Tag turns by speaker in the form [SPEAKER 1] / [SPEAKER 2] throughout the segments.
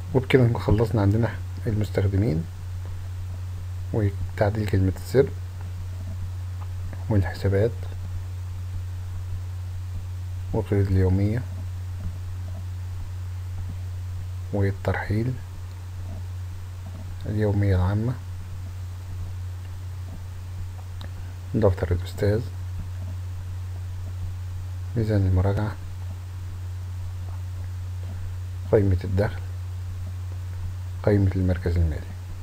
[SPEAKER 1] وبكده نكون خلصنا عندنا المستخدمين وتعديل كلمة السر والحسابات والقيود اليومية والترحيل اليومية العامة دفتر الأستاذ ميزان المراجعة قائمة الدخل قائمة المركز المالي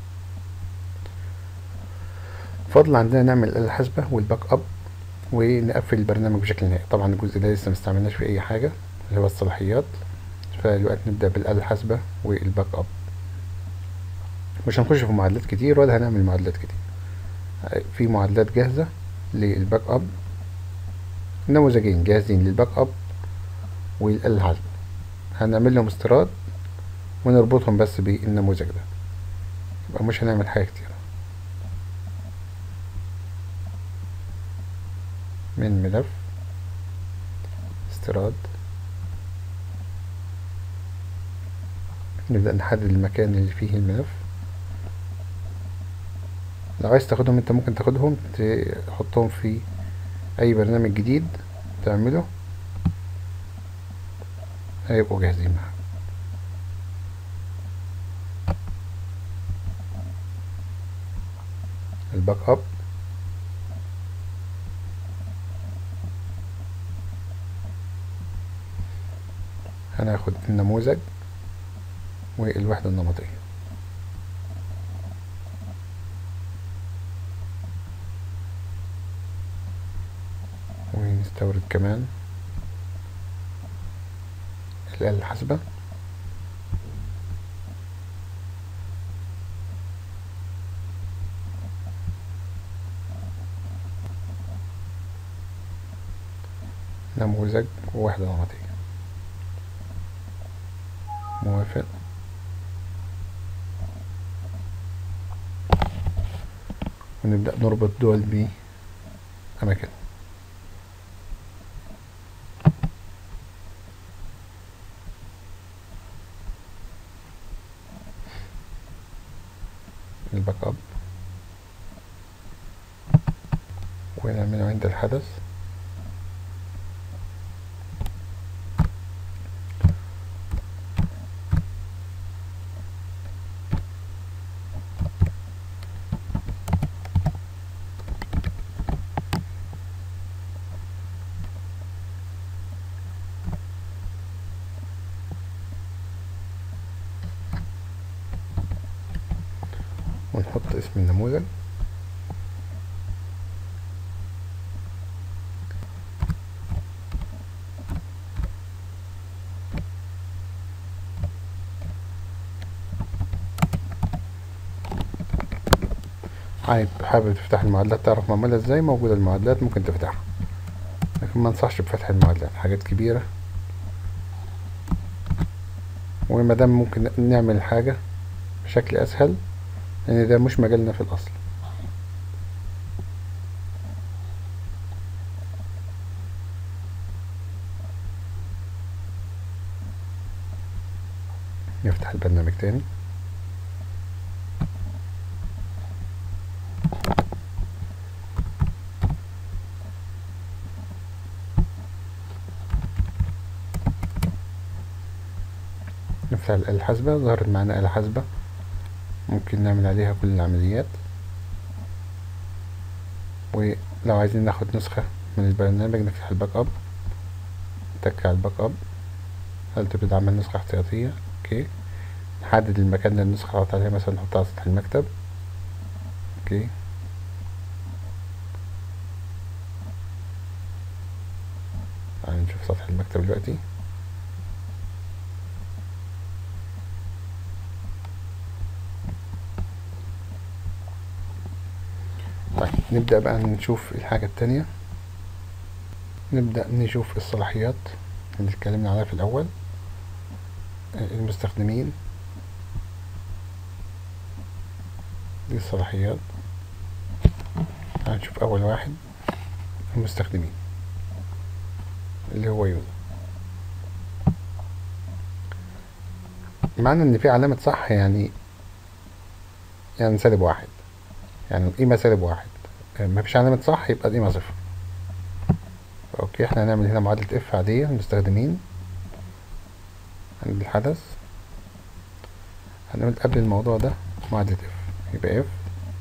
[SPEAKER 1] فضل عندنا نعمل الآلة الحاسبة والباك اب ونقفل البرنامج بشكل نهائي طبعا الجزء ده لسه مستعملناش في أي حاجة اللي هو الصلاحيات فالوقت نبدأ بالآلة الحاسبة والباك اب مش هنخش في معادلات كتير ولا هنعمل معادلات كتير في معادلات جاهزة للباك اب نموذجين جاهزين للباك اب والآلة الحاسبة هنعمل لهم استيراد ونربطهم بس بالنموذج ده يبقى مش هنعمل حاجة كتير من ملف استيراد نبدأ نحدد المكان اللي فيه الملف لو عايز تاخدهم انت ممكن تاخدهم تحطهم في اي برنامج جديد تعمله هيبقوا جاهزين معاك الباك اب هناخد النموذج والوحدة النمطية ونستورد كمان الآلة الحاسبة نموذج ووحدة نمطية موافق ونبدأ نربط دول بأماكن الباك اب ونعمله عند الحدث ونحط اسم النموذج حابب حابب تفتح المعادلات تعرف معمولة ازاي موجودة المعادلات ممكن تفتحها لكن ما انصحش بفتح المعادلات حاجات كبيرة وما دام ممكن نعمل حاجة بشكل اسهل لان ده مش مجالنا في الاصل نفتح البرنامج تاني نفتح الآلة الحاسبة ظهرت معانا آلة حاسبة ممكن نعمل عليها كل العمليات ولو عايزين ناخد نسخة من البرنامج نفتح الباك اب نتك على الباك اب هل تريد عمل نسخة احتياطية اوكي نحدد المكان اللي النسخة نحط عليها مثلا نحطها على سطح المكتب اوكي تعالى نشوف سطح المكتب دلوقتي طيب نبدأ بقى نشوف الحاجة التانية نبدأ نشوف الصلاحيات اللي اتكلمنا عليها في الأول المستخدمين دي الصلاحيات هنشوف أول واحد المستخدمين اللي هو يوزر معنى ان في علامة صح يعني يعني سالب واحد يعني القيمة سالب واحد مفيش علامة صح يبقى القيمة صفر اوكي احنا هنعمل هنا معادلة اف عادية مستخدمين عند الحدث هنعمل قبل الموضوع ده معادلة اف يبقى اف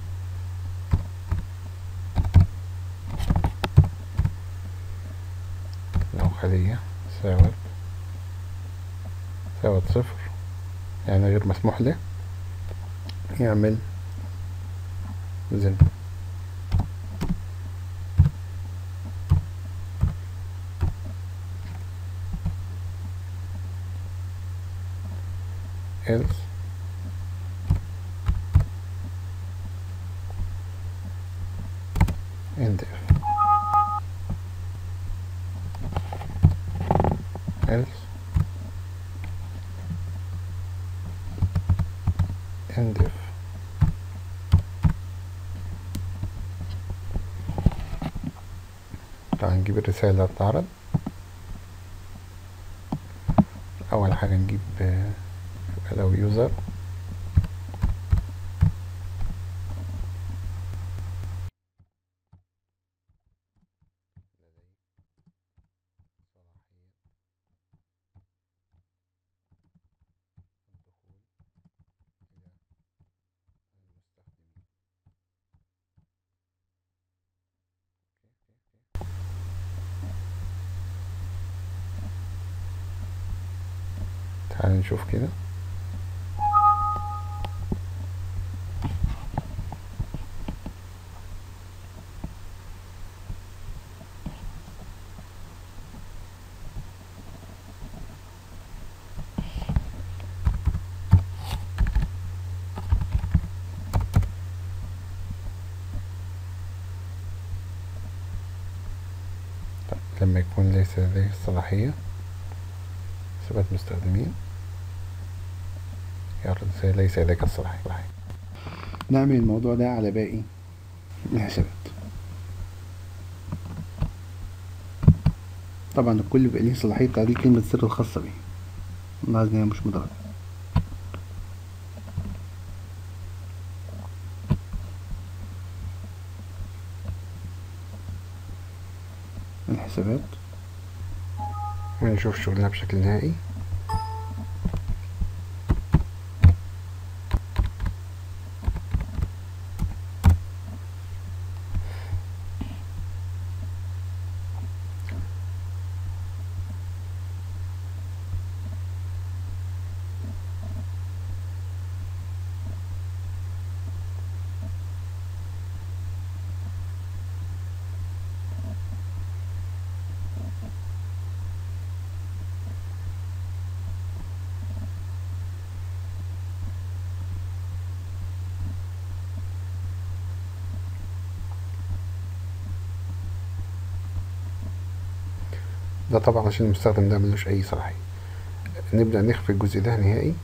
[SPEAKER 1] لو خلية ساوت ساوت صفر يعني غير مسموح له يعمل زن else and if else and if طبعا نجيب الرسالة اللي هتتعرض أول حاجة نجيب لو يوزر تعال نشوف كده لما يكون ليس لديه الصلاحية ثبات مستخدمين يعرض ليس لديك الصلاحية نعمل الموضوع ده على باقي الحسابات طبعا الكل بيبقى ليه صلاحية تعديل كلمة سر الخاصة بيه نلاحظ ان هي مش مدرجة الحسابات ونشوف شغلنا بشكل نهائي ده طبعا عشان المستخدم ده ملوش اي صلاحية نبدأ نخفي الجزء ده نهائي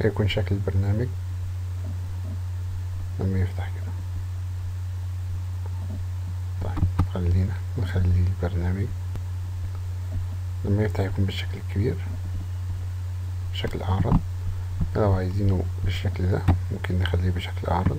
[SPEAKER 1] هيكون شكل البرنامج لما يفتح كده طيب خلينا نخلي البرنامج لما يفتح يكون بالشكل الكبير بشكل أعرض لو عايزينه بالشكل ده ممكن نخليه بشكل أعرض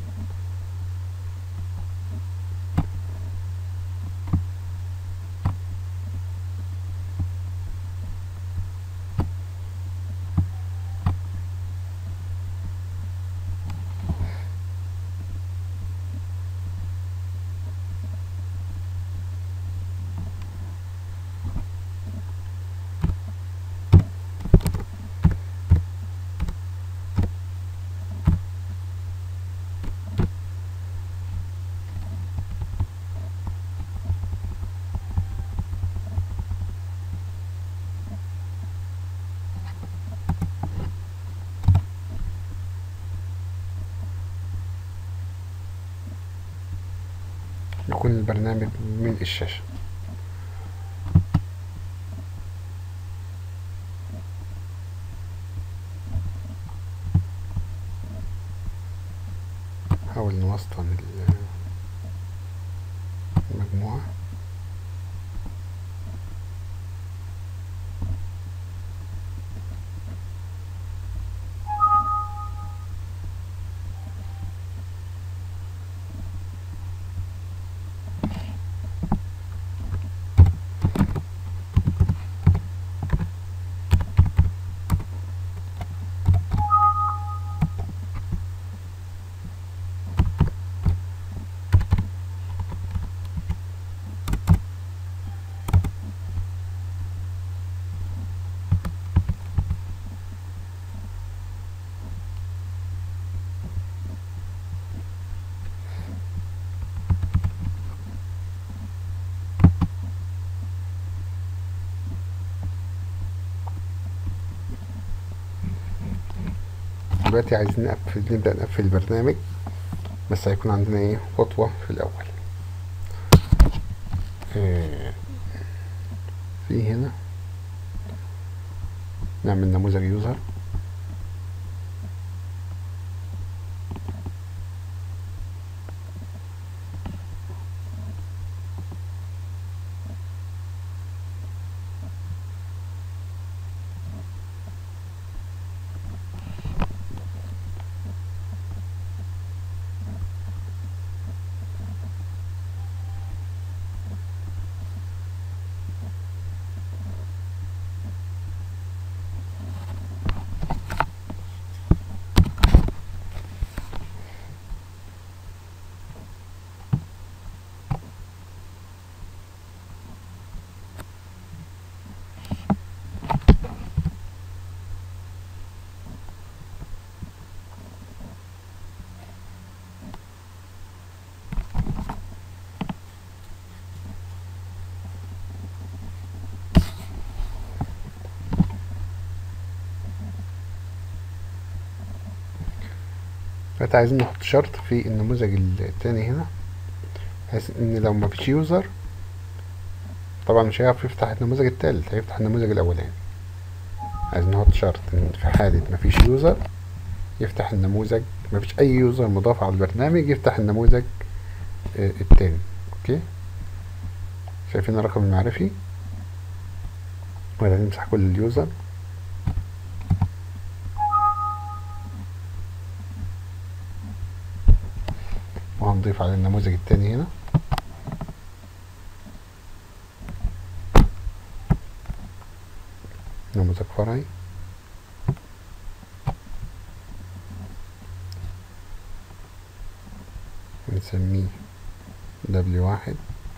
[SPEAKER 1] يكون البرنامج من الشاشة نحاول نوسطن ال- المجموعة دلوقتي عايزين نقفل نبدأ نقفل البرنامج بس هيكون عندنا ايه خطوة في الأول آه، في هنا نعمل نموذج يوزر فانت عايزين نحط شرط في النموذج التاني هنا بحيث ان لو مفيش يوزر طبعا مش هيعرف يفتح النموذج التالت هيفتح النموذج الاولاني عايزين نحط شرط ان في حالة مفيش يوزر يفتح النموذج مفيش اي يوزر مضاف على البرنامج يفتح النموذج آه، التاني اوكي شايفين الرقم المعرفي ولا نمسح كل اليوزر وهنضيف على النموذج التاني هنا نموذج فرعي ونسميه دبليو واحد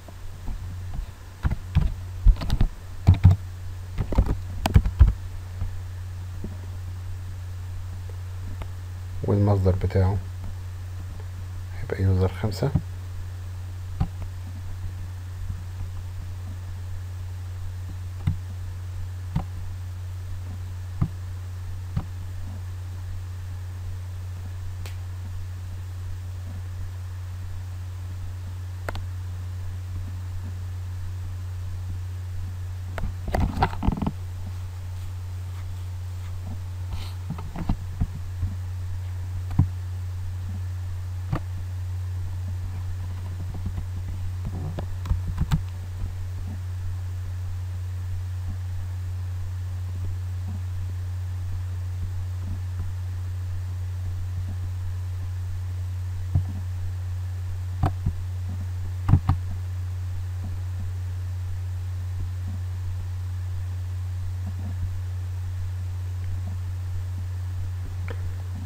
[SPEAKER 1] والمصدر بتاعه هيبقى يوزر خمسة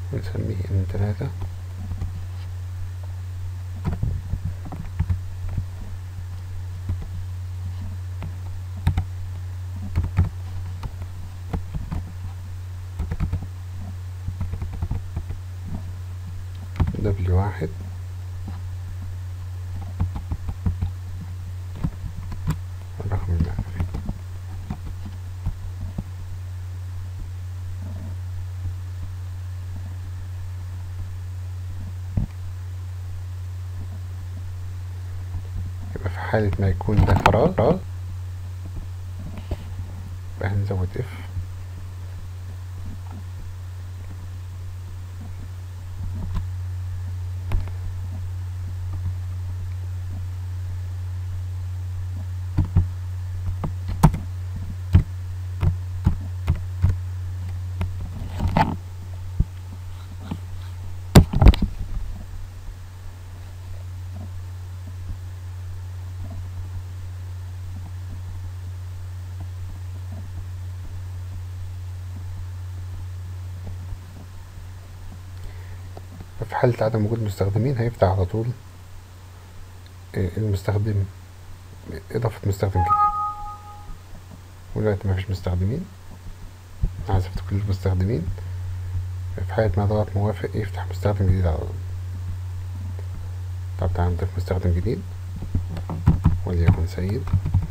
[SPEAKER 1] ونسميه ان تلاتة دبليو واحد الرقم المعرفي يبقى في حالة ما يكون ده فراغ يبقى هنزود اف في حالة عدم وجود مستخدمين هيفتح على طول آه، المستخدم إضافة مستخدم جديد ودلوقتي مفيش مستخدمين حذفت كل المستخدمين في حالة ما ضغط موافق يفتح مستخدم جديد على طول طب تعالى نضيف مستخدم جديد وليكن سيد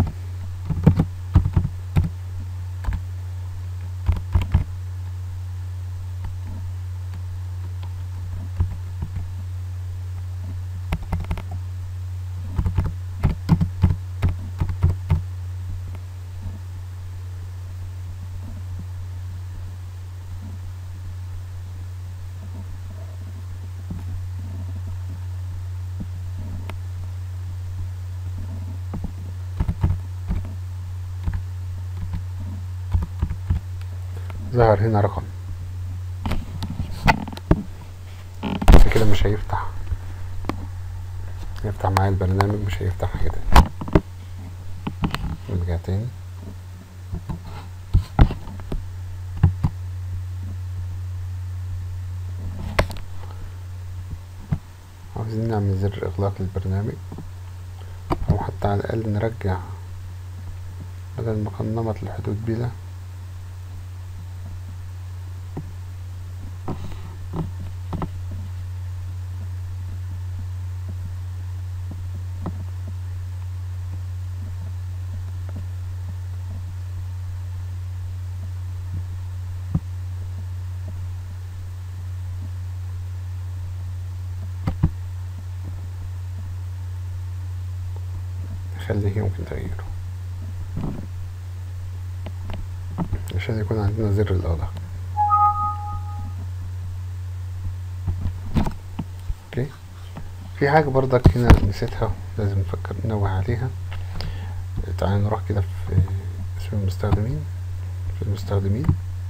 [SPEAKER 1] ظهر هنا رقم بس كده مش هيفتح يفتح معايا البرنامج مش هيفتح حاجة تاني نرجع تاني عاوزين نعمل زر إغلاق للبرنامج أو حتى على الأقل نرجع بدل ما كان نمط الحدود بلا نخليه يمكن تغييره عشان يكون عندنا زر الإغلاق اوكي في حاجة برضك هنا نسيتها لازم نفكر ننوه عليها تعالى نروح كده في اسم المستخدمين في المستخدمين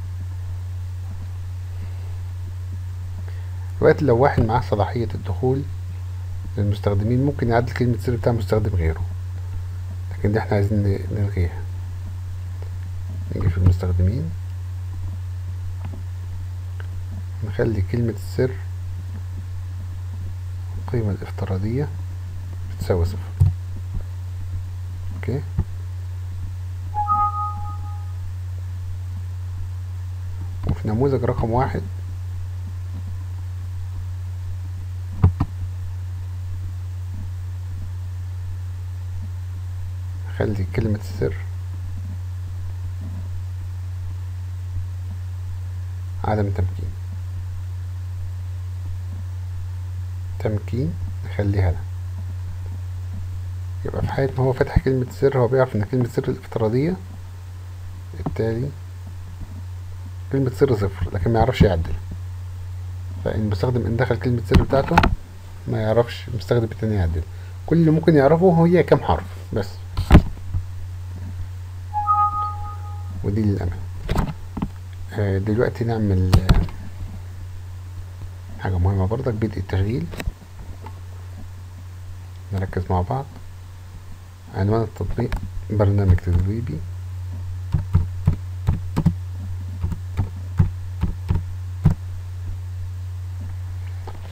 [SPEAKER 1] دلوقتي لو واحد معاه صلاحية الدخول للمستخدمين ممكن يعدل كلمة سر بتاع مستخدم غيره لكن دي احنا عايزين ن- نلغيها نيجي في المستخدمين نخلي كلمة السر القيمة الافتراضية بتساوي صفر اوكي وفي نموذج رقم واحد خلي كلمة السر عدم تمكين تمكين نخليها لا يبقى في حالة ما هو فتح كلمة سر هو بيعرف ان كلمة سر الافتراضية بالتالي كلمة سر صفر لكن ما يعرفش يعدل فإن المستخدم إن دخل كلمة سر بتاعته ما يعرفش المستخدم التاني يعدل كل اللي ممكن يعرفه هي كام حرف بس ودي للأمان آه، دلوقتي نعمل آه، حاجة مهمة برضك بدء التشغيل نركز مع بعض عنوان التطبيق برنامج تدريبي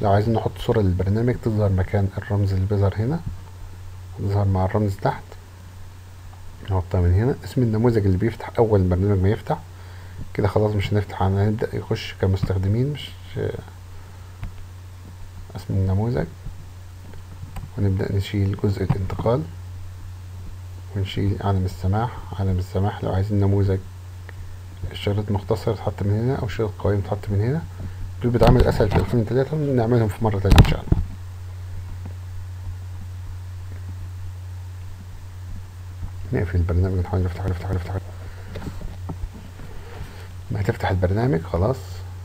[SPEAKER 1] لو عايزين نحط صورة للبرنامج تظهر مكان الرمز اللي بيظهر هنا تظهر مع الرمز تحت نحطها من هنا اسم النموذج اللي بيفتح اول البرنامج ما يفتح كده خلاص مش هنفتح هنبدأ يخش كمستخدمين مش اسم النموذج ونبدأ نشيل جزء الانتقال ونشيل علم السماح علم السماح لو عايزين نموذج شريط مختصر يتحط من هنا او شريط قويم يتحط من هنا دول بيتعمل اسهل في 2003 نعملهم في مرة تانية ان شاء الله نقفل البرنامج نحاول نفتحه نفتحه نفتحه ما هتفتح البرنامج خلاص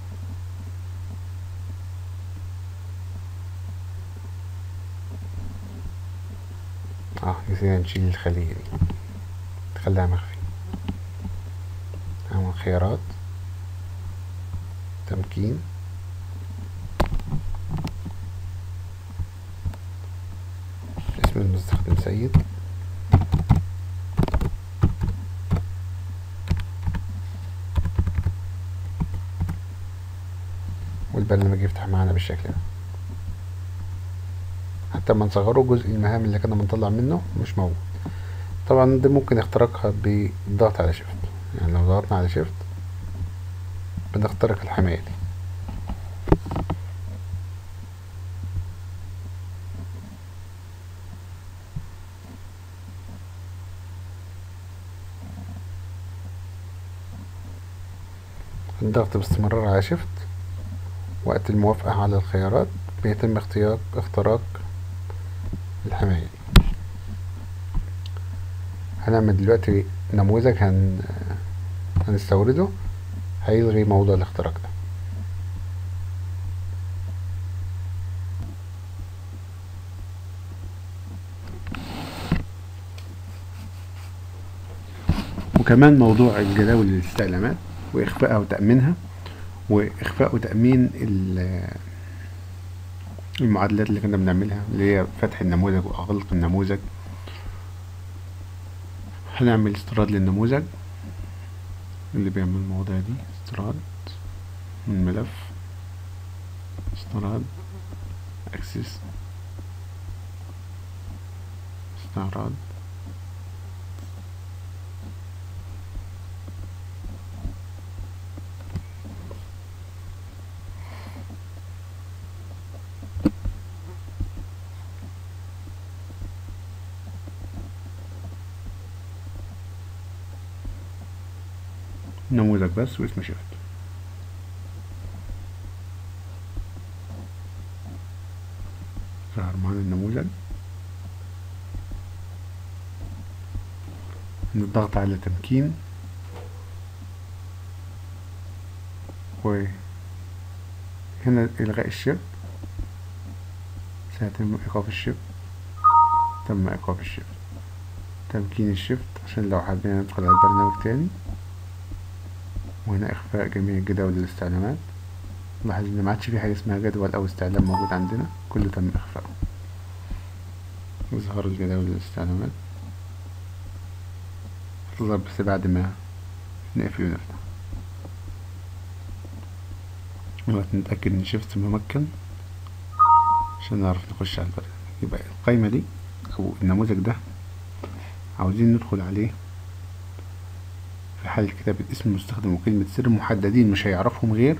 [SPEAKER 1] اه نسينا نشيل الخلية دي نخليها مخفي نعمل خيارات تمكين اسم المستخدم سيد والبرنامج يفتح معانا بالشكل ده حتى لما نصغره جزء المهام اللي كنا بنطلع منه مش موجود طبعا دي ممكن اختراقها بالضغط على شيفت يعني لو ضغطنا على شيفت بنخترق الحماية دي الضغط باستمرار على شيفت وقت الموافقة على الخيارات بيتم اختيار اختراق الحماية هنعمل دلوقتي نموذج هن هنستورده هيلغي موضوع الاختراق ده وكمان موضوع الجداول الاستعلامات واخفائها وتأمينها واخفاء وتأمين المعادلات اللي كنا بنعملها اللي هي فتح النموذج واغلق النموذج هنعمل استيراد للنموذج اللي بيعمل المواضيع دي استيراد من ملف استيراد اكسس استعراض نموذج بس واسم شيفت ظهر معانا النموذج نضغط على تمكين و هنا إلغاء الشيفت سيتم إيقاف الشيفت تم إيقاف الشيفت تمكين الشيفت عشان لو حابين ندخل على البرنامج تاني وهنا إخفاء جميع جداول الاستعلامات لاحظ إن ما عادش في حاجة اسمها جدول أو استعلام موجود عندنا كله تم إخفاؤه إظهار الجداول الاستعلامات هتظهر بس بعد ما نقفل ونفتح دلوقتي نتأكد إن شيفت ممكن عشان نعرف نخش على البرنامج يبقى القايمة دي أو النموذج ده عاوزين ندخل عليه في حالة كتابة اسم المستخدم وكلمة سر محددين مش هيعرفهم غير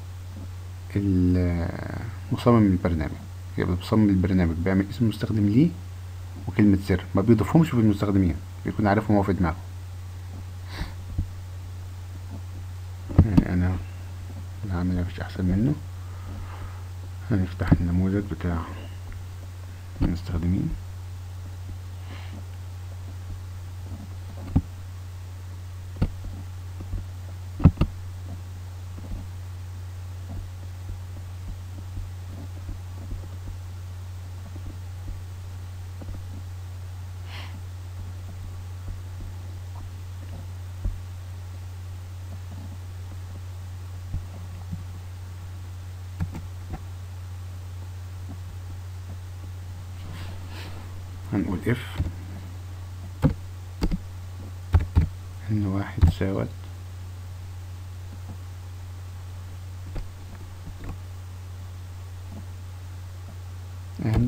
[SPEAKER 1] مصمم البرنامج يبقى مصمم البرنامج بيعمل اسم المستخدم ليه وكلمة سر ما بيضيفهمش في المستخدمين بيكون عارفهم هو في دماغه يعني أنا هعمل مفيش أحسن منه هنفتح النموذج بتاع المستخدمين هنقول اف ان واحد ساوت ان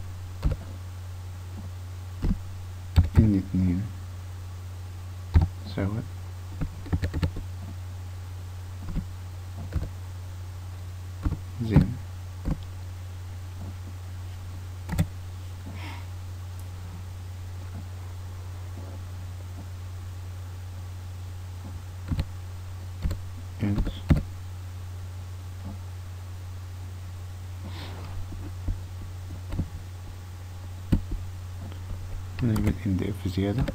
[SPEAKER 1] ان اتنين سوا زين ins نعمل ان دي اف زيادة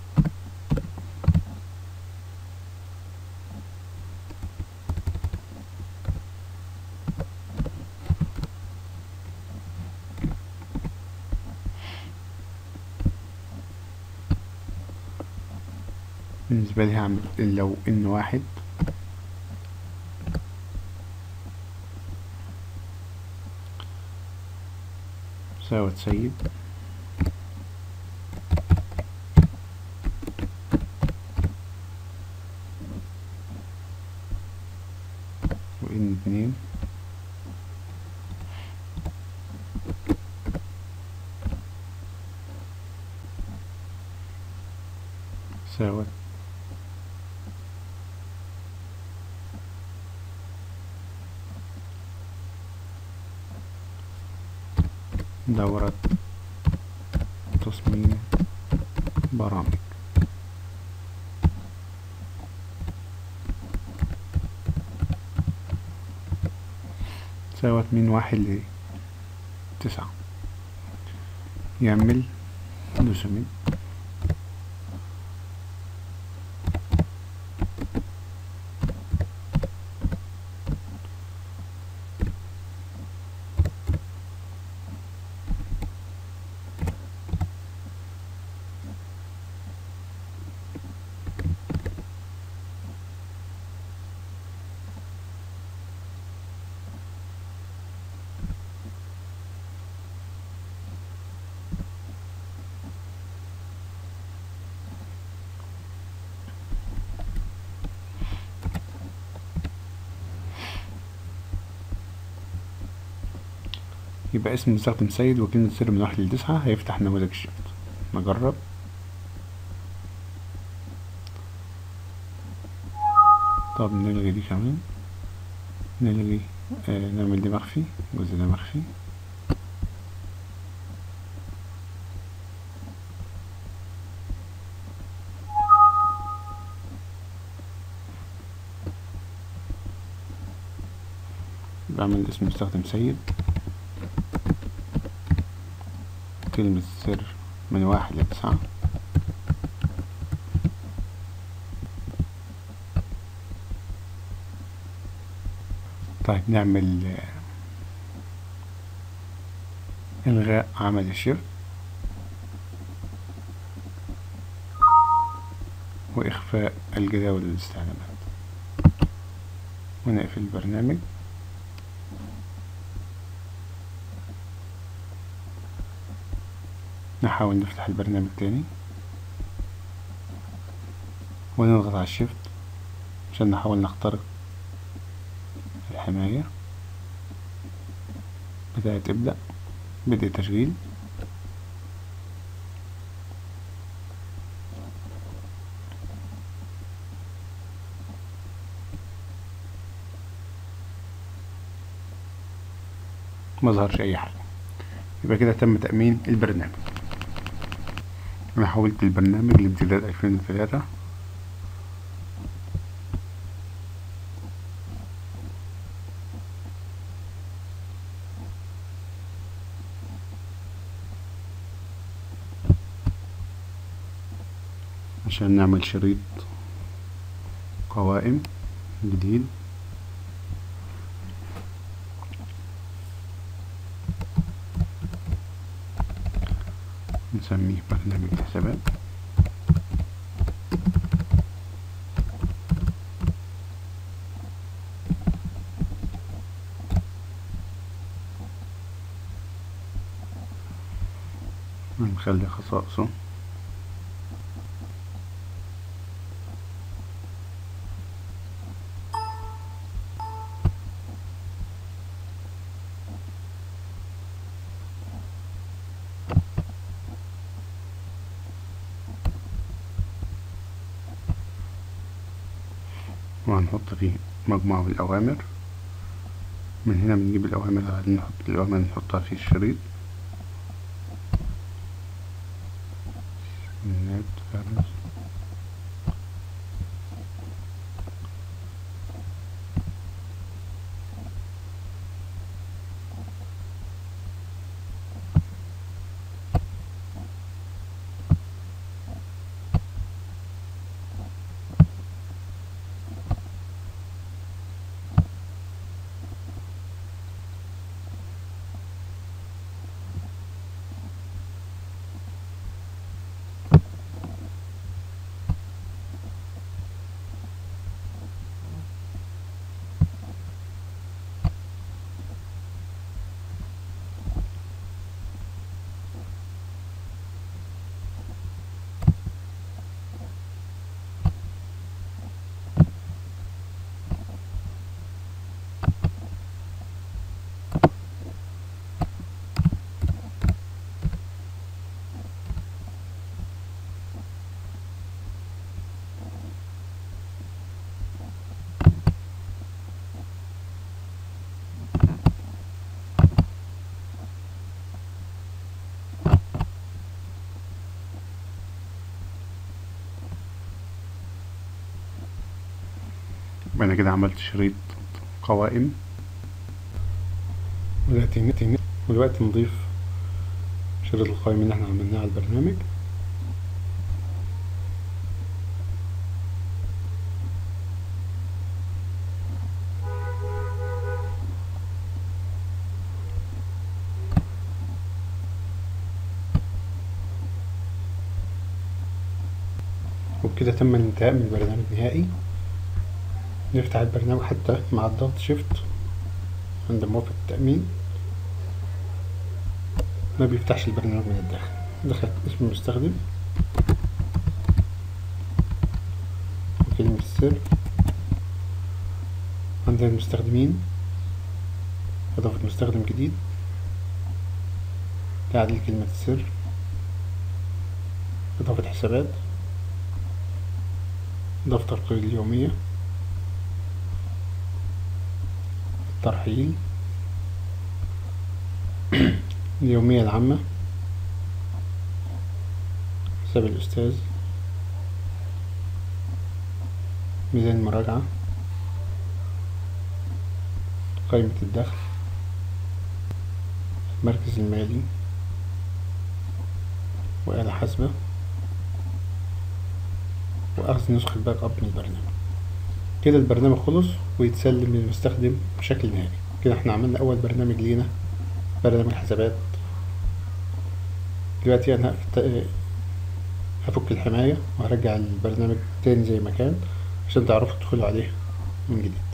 [SPEAKER 1] بالنسبة لي هعمل لو ان واحد ساوت سيد وإن اتنين ساوت دورة تصميم برامج ساوت من واحد لتسعة يعمل دوسمين يبقى اسم المستخدم سيد وكلمة سر من واحد لتسعة هيفتح نموذج الشفت نجرب طب نلغي دي كمان نلغي آه نعمل دي مخفي الجزء ده مخفي بعمل اسم مستخدم سيد كلمة سر من واحد لتسعة طيب نعمل إلغاء عمل الشفت وإخفاء الجداول والاستعلامات ونقفل البرنامج نحاول نفتح البرنامج تاني ونضغط على الشيفت عشان نحاول نخترق الحماية بدأت تبدأ بدء تشغيل مظهرش أي حاجة يبقى كده تم تأمين البرنامج أنا حولت البرنامج لامتداد ألفين وثلاثة عشان نعمل شريط قوائم جديد نسميه برنامج حسابات نخلي خصائصه وهنحط فيه مجموعة من الأوامر من هنا بنجيب الأوامر اللي عايزين نحط الأوامر نحطها في الشريط نت فارس يبقى أنا كده عملت شريط قوائم ودلوقتي ودلوقتي نضيف شريط القوائم اللي احنا عملناه على البرنامج وبكده تم الانتهاء من البرنامج نهائي نفتح البرنامج حتى مع الضغط شيفت عند موافقة التأمين ما بيفتحش البرنامج من الداخل دخل اسم المستخدم وكلمة السر عندنا المستخدمين إضافة مستخدم جديد تعديل كلمة السر إضافة حسابات دفتر قيد اليومية الترحيل اليومية العامة حساب الأستاذ ميزان المراجعة قائمة الدخل المركز المالي وآلة حاسبة وأخذ نسخة باك أب من البرنامج كده البرنامج خلص ويتسلم للمستخدم بشكل نهائي كده احنا عملنا أول برنامج لينا برنامج حسابات دلوقتي أنا هفت- هفك الحماية وهرجع البرنامج تاني زي ما كان عشان تعرفوا تدخلوا عليه من جديد